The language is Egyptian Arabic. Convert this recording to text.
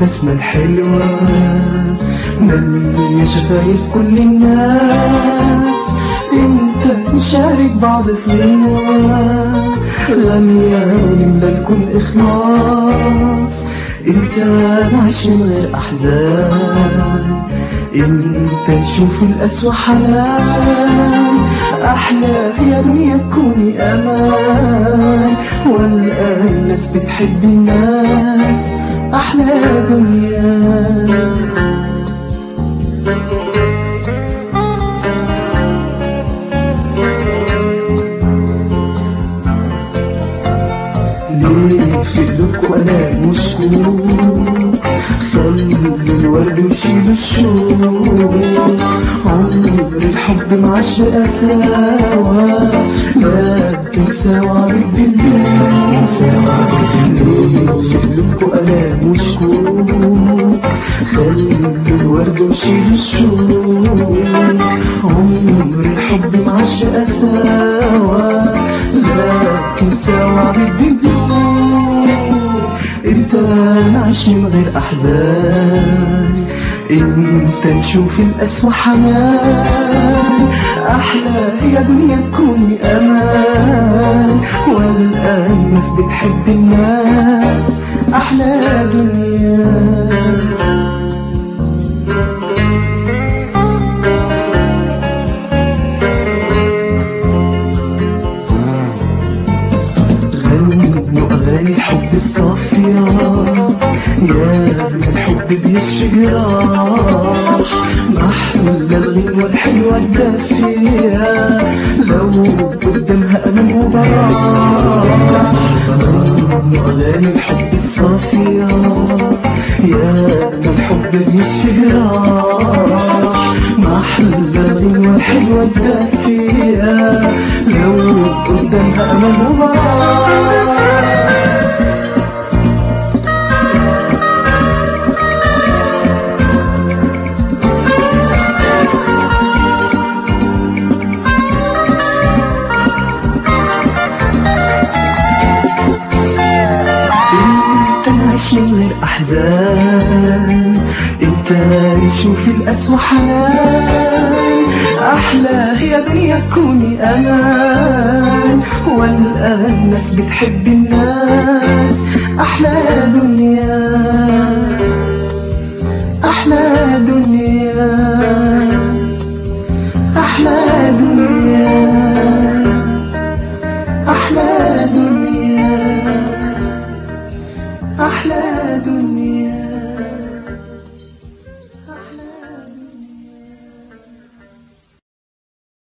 البسمة الحلوة ملي شفايف كل الناس انت نشارك بعض في غنوة غنية ونملى الكون إخلاص انت نعيش من غير أحزان انت نشوف الأسوأ حنان أحلى يا دنيا تكوني أمان والآن الناس بتحب الناس أحلى دنيا ليه في قلوبكوا انا مشكوك خلي الورد وشيل الشوق عمر الحب معاش قساوة لكن سوا بدي ليه في قلوبكوا انا مشكوك خلي الورد وشيل الشوق عمر الحب معاش قساوة لكن سوا بدي بدون انت نعيش من غير احزان انت نشوف الاسوأ حنان احلى يا دنيا تكوني امان والان الناس بتحب الناس احلى دنيا غنوا أغاني الحب الصافية يا من الحب بيشفي جراح محلى الغنوة الحلوة الدافية لو قدامها أمل وبراح غنوا أغاني الحب الصافية يا من الحب بيشفي جراح محلى الغنوة الحلوة الدافية لو قدامها أمل وبراح انت نعيش من غير احزان انت نشوف الاسوأ حنان احلى هي دنيا تكوني امان والان الناس بتحب الناس احلى دنيا احلى دنيا احلى دنيا احلى دنيا أحلى دنيا